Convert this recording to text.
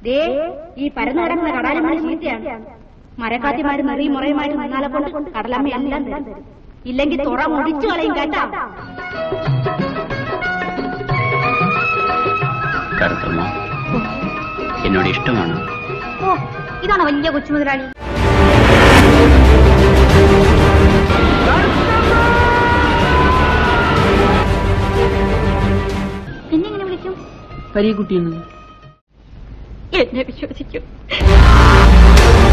ദേ ഈ പരന്നു കിടക്കുന്ന കടാലമ്മ ചീത്തയാണ് മരക്കാത്തിമാര് നെറി മുറയുമായിട്ട് നിന്നാലെ കൊണ്ട് കടലമ്മ എല്ലാം തരും ഇല്ലെങ്കിൽ തുറ മുടിച്ചു കളയും കേട്ടാ കറുത്തമ്മ എന്നോട് ഇഷ്ടമാണ് ഓ ഇതാണോ വലിയ കൊച്ചു മുതലാളി പിന്നെ എങ്ങനെ വിളിക്കും പരീക്കുട്ടിയെന്ന് എന്നെ വിശ്വസിക്കും